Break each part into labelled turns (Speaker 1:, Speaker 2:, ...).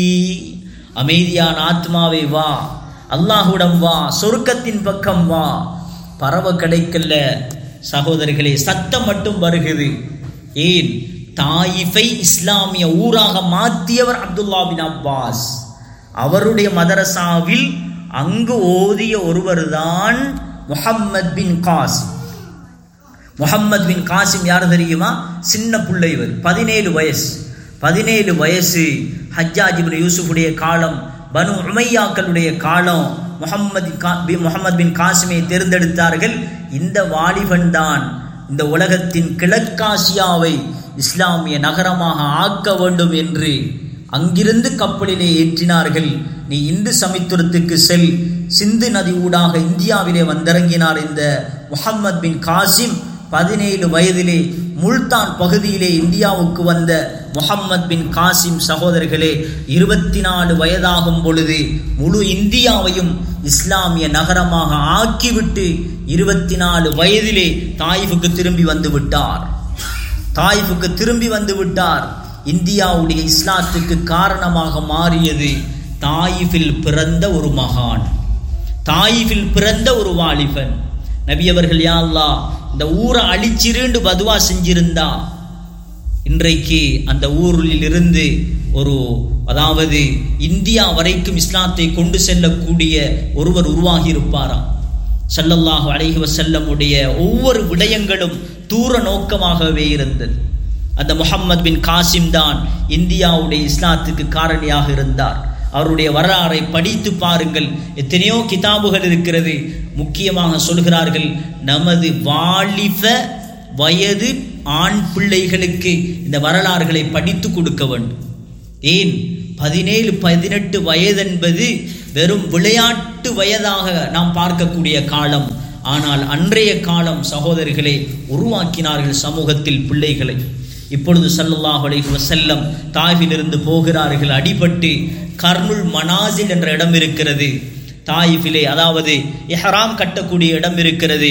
Speaker 1: அமைதியான ஆத்மாவே வா அல்லாஹுடம் வா சொர்க்கத்தின் பக்கம் வா பறவை கிடைக்கல சகோதரர்களே சத்தம் மட்டும் வருகிறது ஏன் தாயிஃபை இஸ்லாமிய ஊராக மாற்றியவர் அப்துல்லா பின் அப்பாஸ் அவருடைய மதரசாவில் அங்கு ஓதிய ஒருவர்தான் முஹம்மத் பின் காசிம் முஹம்மத் பின் காசிம் யார் தெரியுமா சின்ன பிள்ளை இவர் பதினேழு வயசு பதினேழு வயசு ஹஜ்ஜாஜ் இப்னு யூசுஃபுடைய காலம் பனு உமையாக்களுடைய காலம் முஹம்மது கா பி- முஹம்மது பின் காசிமை தேர்ந்தெடுத்தார்கள் இந்த வாலிபன் தான் இந்த உலகத்தின் கிழக்காசியாவை இஸ்லாமிய நகரமாக ஆக்க வேண்டும் என்று அங்கிருந்து கப்பலிலே ஏற்றினார்கள் நீ இந்து சமுத்திரத்துக்கு செல் சிந்து நதி ஊடாக இந்தியாவிலே வந்திறங்கினார் இந்த முஹம்மது பின் காசிம் பதினேழு வயதிலே முல்தான் பகுதியிலே இந்தியாவுக்கு வந்த முஹம்மது பின் காசிம் சகோதரர்களே இருபத்தி நாலு வயதாகும் பொழுது முழு இந்தியாவையும் இஸ்லாமிய நகரமாக ஆக்கிவிட்டு இருபத்தி நாலு வயதிலே தாயிஃபுக்கு திரும்பி வந்து விட்டார் தாயிஃபுக்கு திரும்பி வந்து விட்டார் இந்தியாவுடைய இஸ்லாத்துக்கு காரணமாக மாறியது தாயிஃபில் பிறந்த ஒரு மகான் தாயிஃபில் பிறந்த ஒரு வாலிபன் நபி அவர்கள் யா அல்லாஹ் இந்த ஊரை அழிச்சிருண்டு பதுவா செஞ்சிருந்தா இன்றைக்கு அந்த ஊரில் இருந்து ஒரு அதாவது இந்தியா வரைக்கும் இஸ்லாத்தை கொண்டு செல்லக்கூடிய ஒருவர் உருவாகி இருப்பாராம் ஸல்லல்லாஹு அலைஹி வஸல்லமுடைய ஒவ்வொரு விடயங்களும் தூர நோக்கமாகவே இருந்தது அந்த முஹம்மது பின் காசிம் தான் இந்தியாவுடைய இஸ்லாத்துக்கு காரணியாக இருந்தார் அவருடைய வரலாறை படித்து பாருங்கள் எத்தனையோ கிதாபுகள் இருக்கிறது முக்கியமாக சொல்கிறார்கள் நமது வாலிப வயது ஆண் பிள்ளைகளுக்கு இந்த வரலாறுகளை படித்து கொடுக்க வேண்டும் ஏன் பதினேழு பதினெட்டு வயது என்பது வெறும் விளையாட்டு வயதாக நாம் பார்க்கக்கூடிய காலம் ஆனால் அன்றைய காலம் சகோதரிகளை உருவாக்கினார்கள் சமூகத்தில் பிள்ளைகளை இப்பொழுது ஸல்லல்லாஹு அலைஹி வஸல்லம் தாயிலிருந்து போகிறார்கள் அடிபட்டு கர்னுல் மனாசில் என்ற இடம் இருக்கிறது தாயிஃபிலே அதாவது இஹ்ராம் கட்டக்கூடிய இடம் இருக்கிறது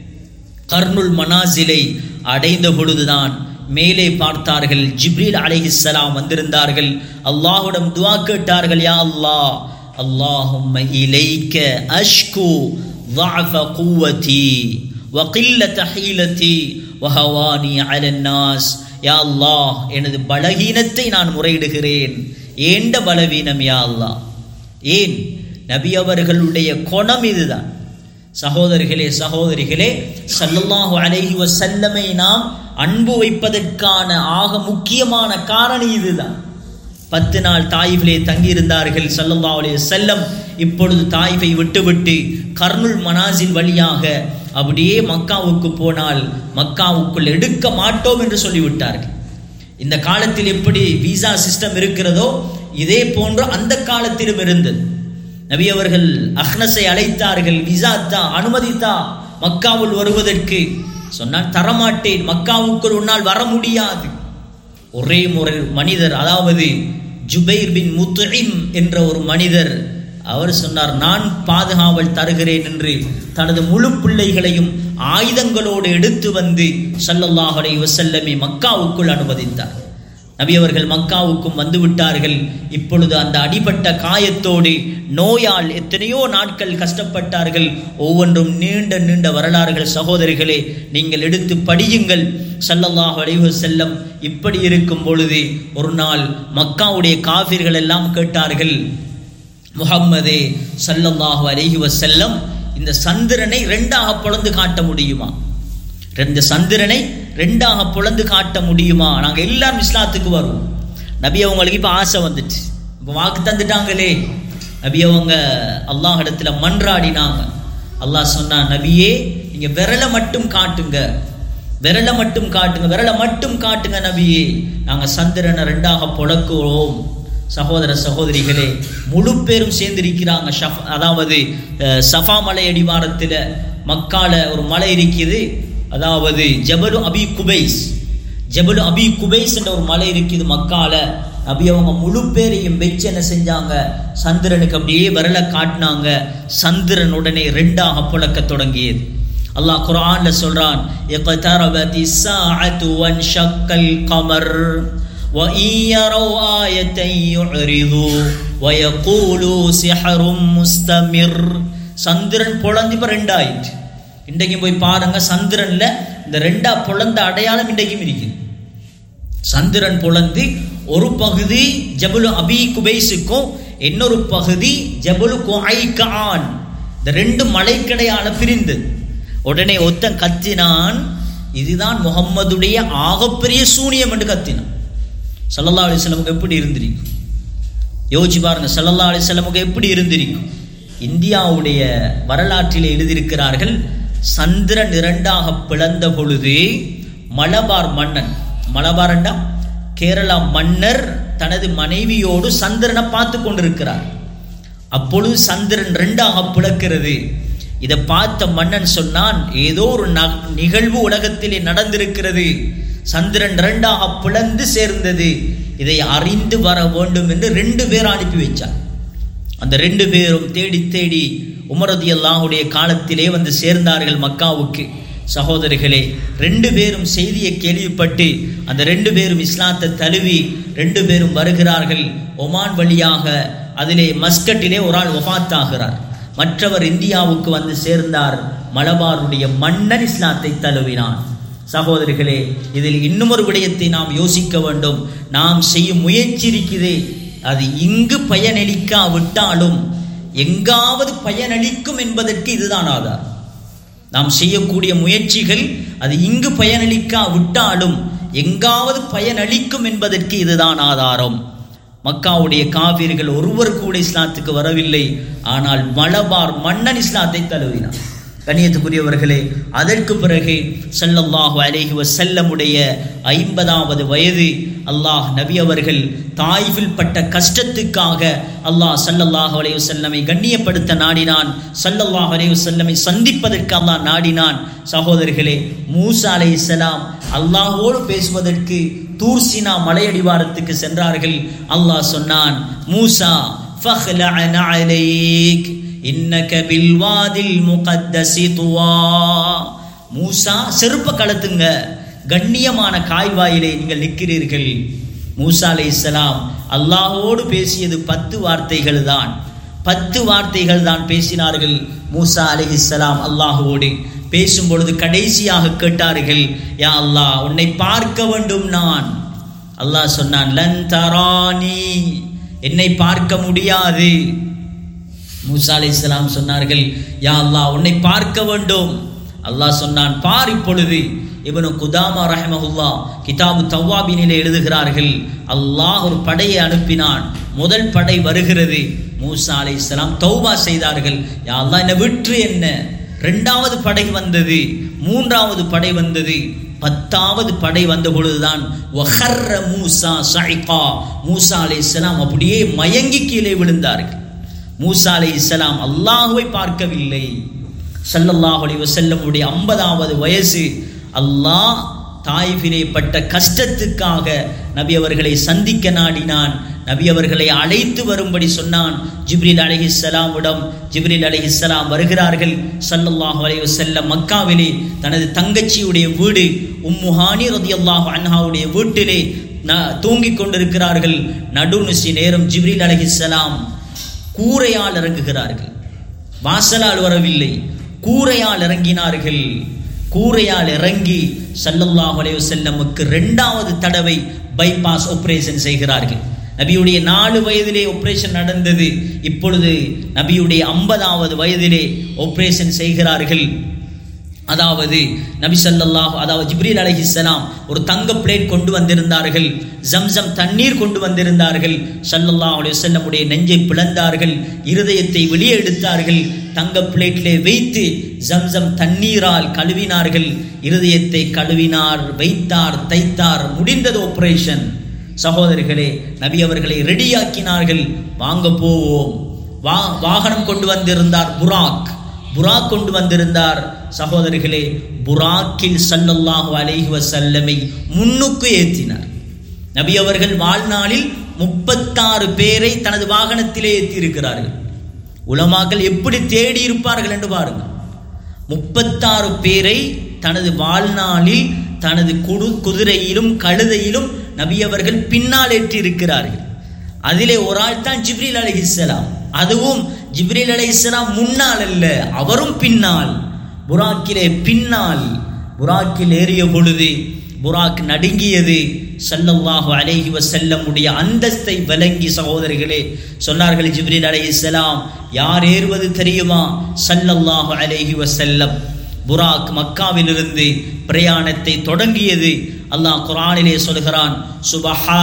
Speaker 1: கர்னுல் மனாசிலை அடைந்த பொழுதுதான் மேலே பார்த்தார்கள் ஜிப்ரீல் அலைஹிஸ்ஸலாம் வந்திருந்தார்கள் அல்லாஹ்விடம் துஆ கேட்டார்கள் யா அல்லாஹ் அல்லாஹும்ம இலைக்க அஷ்கு ضعف قوتي وقلة حيلتي وهواني على الناس யா அல்லாஹ் எனது பலகீனத்தை நான் முறையிடுகிறேன் ஏண்ட பலவீனம் யா அல்லாஹ் ஏன் நபி அவர்களுடைய குணம் இதுதான் சகோதரிகளே சகோதரிகளே ஸல்லல்லாஹு அலைஹி வஸல்லமை நாம் அன்பு வைப்பதற்கான ஆக முக்கியமான காரணி இதுதான் பத்து நாள் தாயிஃபிலே தங்கியிருந்தார்கள் ஸல்லல்லாஹு அலைஹி வஸல்லம் இப்பொழுது தாயிஃபை விட்டுவிட்டு கர்னுல் மனாசில் வழியாக அப்படியே மக்காவுக்கு போனால் மக்காவுக்குள் எடுக்க மாட்டோம் என்று சொல்லிவிட்டார்கள் இந்த காலத்தில் எப்படி விசா சிஸ்டம் இருக்கிறதோ இதே போன்று அந்த காலத்திலும் இருந்தது நபி அவர்கள் அஹ்னஸை அழைத்தார்கள் விசா தா அனுமதித்தா மக்காவுள் வருவதற்கு சொன்னான் தரமாட்டேன் மக்காவுக்குள் உன்னால் வர முடியாது ஒரே முறை மனிதர் அதாவது ஜுபைர் பின் முத்துஇம் என்ற ஒரு மனிதர் அவர் சொன்னார் நான் பாதுகாவல் தருகிறேன் என்று தனது முழு பிள்ளைகளையும் ஆயுதங்களோடு எடுத்து வந்து ஸல்லல்லாஹு அலைஹி வஸல்லமை மக்காவுக்குள் அனுமதித்தார் நபி அவர்கள் மக்காவுக்கும் வந்து விட்டார்கள் இப்பொழுது அந்த அடிபட்ட காயத்தோடு நோயால் எத்தனையோ நாட்கள் கஷ்டப்பட்டார்கள் ஒவ்வொன்றும் நீண்ட நீண்ட வரலாறுகள் சகோதரிகளே நீங்கள் எடுத்து படியுங்கள் ஸல்லல்லாஹு அலைஹி வஸல்லம் இப்படி இருக்கும் பொழுது ஒரு நாள் மக்காவுடைய காஃபிர்கள் எல்லாம் கேட்டார்கள் முஹம்மதே ஸல்லல்லாஹு அலைஹி வஸல்லம் இந்த சந்திரனை ரெண்டாக பொளந்து காட்ட முடியுமா ரெண்டு சந்திரனை ரெண்டாக பொளந்து காட்ட முடியுமா நாங்கள் எல்லாரும் இஸ்லாத்துக்கு வருவோம் நபி அவங்களுக்கு இப்போ ஆசை வந்துட்டு இப்போ வாக்கு தந்துட்டாங்களே நபி அவங்க அல்லாஹ் இடத்துல மன்றாடினாங்க அல்லாஹ் சொன்னா நபியே நீங்க விரலை மட்டும் காட்டுங்க விரலை மட்டும் காட்டுங்க விரலை மட்டும் காட்டுங்க நபியே நாங்க சந்திரனை ரெண்டாக பொழக்குவோம் சகோதர சகோதரிகளே முழு பேரும் சேர்ந்திருக்கிறாங்க ஷஃப் அதாவது அஹ், சஃபா மலை அடிவாரத்தில் மக்கால ஒரு மலை இருக்குது அதாவது ஜபலு அபி குபைஸ் ஜபலு அபி குபைஸ் என்ற ஒரு மலை இருக்குது மக்கால நபி அவங்க முழு பேரையும் வச்சு என்ன செஞ்சாங்க சந்திரனுக்கு அப்படியே விரலை காட்டினாங்க சந்திரன் உடனே ரெண்டாக புழக்க தொடங்கியது அல்லாஹ் குர்ஆன்ல சொல்றான் இக்தரபதி ஸாஅத்து வன்ஷக்கல் கமர் وَإِن يَرَوْا آيَةً يُعْرِضُوا وَيَقُولُوا سِحْرٌ مُسْتَمِرٌ சந்திரன் பொழந்து இப்ப ரெண்டாயிட்டு இன்றைக்கும் போய் பாருங்க சந்திரன்ல இந்த ரெண்டா பொழந்த அடையாளம் இன்றைக்கும் இருக்குது சந்திரன் பொழந்து ஒரு பகுதி ஜபுலு அபி குபைஸுக்கும் இன்னொரு பகுதி ஜபுலு குஐகான் இந்த ரெண்டு மலைக்கடையால பிரிந்தது உடனே ஒத்தன் கத்தினான் இதுதான் முகம்மதுடைய ஆகப்பெரிய சூனியம் என்று கத்தினான் சல்லல்லா அலிஸ்லமுக்கு எப்படி இருந்திருக்கும் யோசிச்சு பாருங்க சல்லல்லா அலிஸ்லமுக்கு எப்படி இருந்திருக்கும் இந்தியாவுடைய வரலாற்றில் எழுதியிருக்கிறார்கள் சந்திரன் இரண்டாக பிளந்த பொழுது மலபார் மன்னன் மலபாரண்டா கேரளா மன்னர் தனது மனைவியோடு சந்திரனை பார்த்து கொண்டிருக்கிறார் அப்பொழுது சந்திரன் ரெண்டாக பிளக்கிறது இதை பார்த்த மன்னன் சொன்னான் ஏதோ ஒரு ந- நிகழ்வு உலகத்திலே நடந்திருக்கிறது சந்திரன் ரெண்டாக பிளந்து சேர்ந்தது இதை அறிந்து வர வேண்டும் என்று ரெண்டு பேர் அனுப்பி வச்சார் அந்த ரெண்டு பேரும் தேடி தேடி உமரதி அல்லாஹுடைய காலத்திலே வந்து சேர்ந்தார்கள் மக்காவுக்கு சகோதரிகளே ரெண்டு பேரும் செய்தியை கேள்விப்பட்டு அந்த ரெண்டு பேரும் இஸ்லாத்தை தழுவி ரெண்டு பேரும் வருகிறார்கள் ஒமான் வழியாக அதிலே மஸ்கட்டிலே ஒரு ஆள் ஒஃபாத்தாகிறார் மற்றவர் இந்தியாவுக்கு வந்து சேர்ந்தார் மலபாருடைய மன்னன் இஸ்லாத்தை தழுவினான் சகோதரிகளே இதில் இன்னும் ஒரு விடயத்தை நாம் யோசிக்க வேண்டும் நாம் செய்யும் முயற்சி இருக்குதே அது இங்கு பயனளிக்காவிட்டாலும் எங்காவது பயனளிக்கும் என்பதற்கு இதுதான் ஆதாரம் நாம் செய்யக்கூடிய முயற்சிகள் அது இங்கு பயனளிக்காவிட்டாலும் எங்காவது பயனளிக்கும் என்பதற்கு இதுதான் ஆதாரம் மக்காவுடைய காவிர்கள் ஒருவர் கூட இஸ்லாத்துக்கு வரவில்லை ஆனால் மலபார் மன்னன் இஸ்லாத்தை தழுவினார் கண்ணியத்துக்குரியவர்களே அதற்கு பிறகு ஸல்லல்லாஹு அலைஹி வஸல்லமுடைய ஐம்பதாவது வயது அல்லாஹ் நபி அவர்கள் தாய்வில் பட்ட கஷ்டத்துக்காக அல்லாஹ் ஸல்லல்லாஹு அலைஹி வஸல்லமை கண்ணியப்படுத்த நாடினான் ஸல்லல்லாஹு அலைஹி வஸல்லமை சந்திப்பதற்கு அல்லாஹ் நாடினான் சகோதரர்களே மூசா அலைஹிஸ்ஸலாம் அல்லாஹ்வோடு பேசுவதற்கு தூர்சினா மலையடிவாரத்துக்கு சென்றார்கள் அல்லாஹ் சொன்னான் மூசா ஃபஹ்லஅ அலைக் இன்னக பில்வாதில் முகத்தசி துவா மூசா செருப்ப கலத்துங்க கண்ணியமான காய்வாயிலே நீங்கள் நிற்கிறீர்கள் மூசா அலை இஸ்லாம் அல்லாஹோடு பேசியது பத்து வார்த்தைகள் தான் பத்து வார்த்தைகள் தான் பேசினார்கள் மூசா அலை இஸ்லாம் அல்லாஹுவோடு பேசும் பொழுது கடைசியாக கேட்டார்கள் யா அல்லாஹ் உன்னை பார்க்க வேண்டும் நான் அல்லாஹ் சொன்னான் லன் தரானி என்னை பார்க்க முடியாது மூசா அலை இஸ்லாம் சொன்னார்கள் யா அல்லாஹ் உன்னை பார்க்க வேண்டும் அல்லாஹ் சொன்னான் பார் இப்பொழுது இவனு குதாமா ரஹமஹுல்லா கிதாபு தவ்வாபினிலே எழுதுகிறார்கள் அல்லாஹ் ஒரு படையை அனுப்பினான் முதல் படை வருகிறது மூசா அலை இஸ்லாம் தௌபா செய்தார்கள் யா அல்லாஹ் என்ன விற்று என்ன ரெண்டாவது படை வந்தது மூன்றாவது படை வந்தது பத்தாவது படை வந்த பொழுதுதான் வஹர்ர மூசா சைகா மூசா அலை இஸ்லாம் அப்படியே மயங்கி கீழே விழுந்தார்கள் மூசா அலை இஸ்லாம் அல்லாஹுவை பார்க்கவில்லை ஸல்லல்லாஹு அலைஹி வஸல்லமுடைய ஐம்பதாவது வயசு அல்லாஹ் தாய்ஃபிலே பட்ட கஷ்டத்துக்காக நபி அவர்களை சந்திக்க நாடினான் நபி அவர்களை அழைத்து வரும்படி சொன்னான் ஜிப்ரில் அலைஹிஸ்ஸலாமிடம் ஜிப்ரில் அலைஹிஸ்ஸலாம் வருகிறார்கள் ஸல்லல்லாஹு அலைஹி வஸல்லம் மக்காவிலே தனது தங்கச்சியுடைய வீடு உம்முஹானி ரதியல்லாஹு அன்ஹாவுடைய வீட்டிலே ந- தூங்கிக் கொண்டிருக்கிறார்கள் நடுநிசி நேரம் ஜிப்ரில் அலைஹிஸ்ஸலாம் கூரையால் இறங்குகிறார்கள் வாசலால் வரவில்லை கூரையால் இறங்கினார்கள் கூரையால் இறங்கி ஸல்லல்லாஹு அலைஹி வஸல்லமுக்கு ரெண்டாவது தடவை பைபாஸ் ஆபரேஷன் செய்கிறார்கள் நபியுடைய நாலு வயதிலே ஆபரேஷன் நடந்தது இப்பொழுது நபியுடைய ஐம்பதாவது வயதிலே ஆபரேஷன் செய்கிறார்கள் அதாவது நபி ஸல்லல்லாஹு அதாவது ஜிப்ரீல் அலைஹிஸ்ஸலாம் ஒரு தங்க பிளேட் கொண்டு வந்திருந்தார்கள் ஜம்சம் தண்ணீர் கொண்டு வந்திருந்தார்கள் ஸல்லல்லாஹு அலைஹி வஸல்லமுடைய நெஞ்சை பிளந்தார்கள் இருதயத்தை வெளியே எடுத்தார்கள் தங்க பிளேட்டிலே வைத்து ஜம்சம் தண்ணீரால் கழுவினார்கள் இருதயத்தை கழுவினார் வைத்தார் தைத்தார் முடிந்தது ஆபரேஷன் சகோதரிகளே நபி அவர்களை ரெடியாக்கினார்கள் வாங்க போவோம் வா வாகனம் கொண்டு வந்திருந்தார் புராக் புராக் கொண்டு வந்திருந்தார் சகோதரிகளே புராக்கில் ஸல்லல்லாஹு அலைஹி வஸல்லமை முன்னுக்கு ஏற்றினார் நபி அவர்கள் வாழ்நாளில் முப்பத்தாறு பேரை தனது வாகனத்திலே ஏற்றியிருக்கிறார்கள் உலமாக்கள் எப்படி தேடி இருப்பார்கள் என்று பாருங்கள் முப்பத்தாறு பேரை தனது வாழ்நாளில் தனது குடு குதிரையிலும் கழுதையிலும் நபி அவர்கள் பின்னால் ஏற்றி இருக்கிறார்கள் அதிலே ஒரு ஆள் தான் ஜிப்ரீல் அலைஹிஸ்ஸலாம் அதுவும் ஜிப்ரீல் அலைஹிஸ்ஸலாம் முன்னால் அல்ல அவரும் பின்னால் புராக்கிலே பின்னால் புராக்கில் ஏறிய பொழுது புராக் நடுங்கியது ஸல்லல்லாஹு அலைஹி வஸல்லமுடைய அந்தஸ்தை விளங்கி சகோதரர்களே சொன்னார்கள் ஜிப்ரீல் அலைஹிஸ்ஸலாம் யார் ஏறுவது தெரியுமா ஸல்லல்லாஹு அலைஹி வஸல்லம் புராக் மக்காவிலிருந்து பிரயாணத்தை தொடங்கியது அல்லாஹ் குர்ஆனிலே சொல்கிறான் சுபஹா